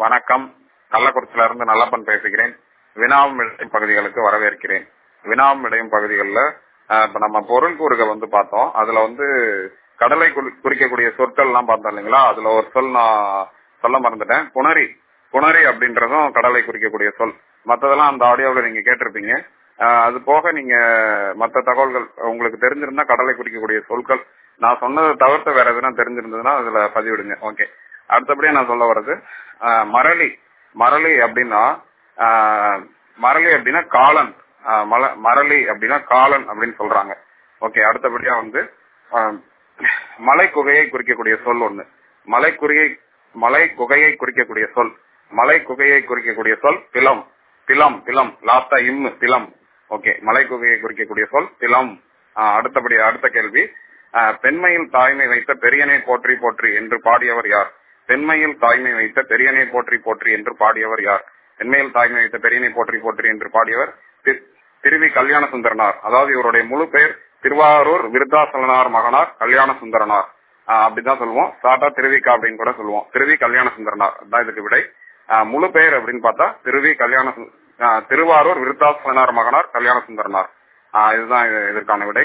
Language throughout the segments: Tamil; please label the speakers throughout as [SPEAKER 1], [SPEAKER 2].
[SPEAKER 1] வணக்கம் கள்ளக்குறிச்சியில இருந்து நல்லப்பன் பேசுகிறேன் வினாவும் விடையும் பகுதிகளுக்கு வரவேற்கிறேன் வினாவும் விடையும் பகுதிகளில் இப்ப நம்ம பொருள் கூறுக வந்து பார்த்தோம் அதுல வந்து கடலை குறி- குறிக்கக்கூடிய சொற்கள் எல்லாம் பார்த்தோம் இல்லைங்களா அதுல ஒரு சொல் நான் சொல்ல மறந்துட்டேன் புணரி புணரி அப்படின்றதும் கடலை குறிக்கக்கூடிய சொல் மத்ததெல்லாம் அந்த ஆடியோவில் நீங்க கேட்டிருப்பீங்க ஆஹ் அது போக நீங்க மத்த தகவல்கள் உங்களுக்கு தெரிஞ்சிருந்தா கடலை குறிக்கக்கூடிய சொற்கள் நான் சொன்னதை தவிர்த்து வேற எதுனா தெரிஞ்சிருந்ததுன்னா அதுல பதிவிடுங்க ஓகே அடுத்தபடியா நான் சொல்ல வர்றது ஆஹ் மரளி மரளி அப்படின்னா ஆஹ் மரளி அப்படின்னா காலன் ஆஹ் மல- மரளி அப்படின்னா காலன் அப்படின்னு சொல்றாங்க ஓகே அடுத்தபடியா வந்து ஆஹ் மலை குகையை குறிக்கக்கூடிய சொல் ஒண்ணு மலை குகையை மலை குகையை குறிக்கக்கூடிய சொல் மலை குகையை குறிக்கக்கூடிய சொல் பிலம் பிலம் பிலம் லாஸ்டா இம்மு பிலம் ஓகே மலை குகையை குறிக்கக்கூடிய சொல் பிலம் ஆஹ் அடுத்தபடி அடுத்த கேள்வி ஆஹ் பெண்மையில் தாய்மை வைத்த பெரியனை போற்றி போற்றி என்று பாடியவர் யார் பெண்மையில் தாய்மை வைத்த பெரியனை போற்றி போற்றி என்று பாடியவர் யார் பெண்மையில் தாய்மை வைத்த பெரியனை போற்றி போற்றி என்று பாடியவர் தி- திருவி கல்யாண சுந்தரனார் அதாவது இவருடைய முழு பெயர் திருவாரூர் விருத்தாசலனார் மகனார் கல்யாண சுந்தரனார் ஆஹ் அப்படிதான் சொல்லுவோம் சாட்டா திருவிக்கா அப்படின்னு கூட சொல்லுவோம் திருவி கல்யாண சுந்தரனார் அதான் இதுக்கு விடை ஆஹ் முழு பெயர் அப்படின்னு பார்த்தா திருவி கல்யாண சு- ஆஹ் திருவாரூர் விருத்தாசலனார் மகனார் கல்யாண சுந்தரனார் ஆஹ் இதுதான் இது- இதற்கான விடை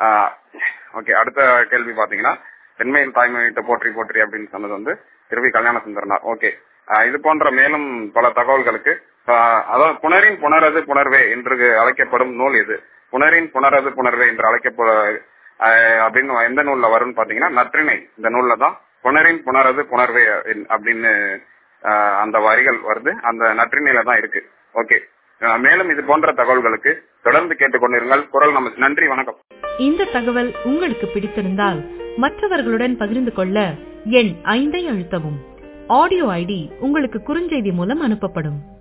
[SPEAKER 1] ஓகே அடுத்த கேள்வி பாத்தீங்கன்னா பெண்மையில் தாய்மை வைத்த போற்றி போற்றி அப்படின்னு சொன்னது வந்து திருவி கல்யாண சுந்தரனார் ஓகே இது போன்ற மேலும் பல தகவல்களுக்கு ஆஹ் அதாவது புனரின் புணரது புணர்வே என்று அழைக்கப்படும் நூல் எது புனரின் புணரது புணர்வே என்று அழைக்கப்பட ஆஹ் அப்படின்னு எந்த நூல்ல வரும்னு பாத்தீங்கன்னா நற்றிணை இந்த நூல்ல தான் புனரின் புணரது புணர்வே என்- அப்படின்னு ஆஹ் அந்த வரிகள் வருது அந்த நற்றிணையில தான் இருக்கு ஓகே ஆஹ் மேலும் இது போன்ற தகவல்களுக்கு தொடர்ந்து கேட்டுக்கொண்டிருங்கள் குரல் நமக்கு நன்றி வணக்கம்
[SPEAKER 2] இந்த தகவல் உங்களுக்கு பிடித்திருந்தால் மற்றவர்களுடன் பகிர்ந்து கொள்ள எண் ஐந்தை அழுத்தவும் ஆடியோ ஐடி உங்களுக்கு குறுஞ்செய்தி மூலம் அனுப்பப்படும்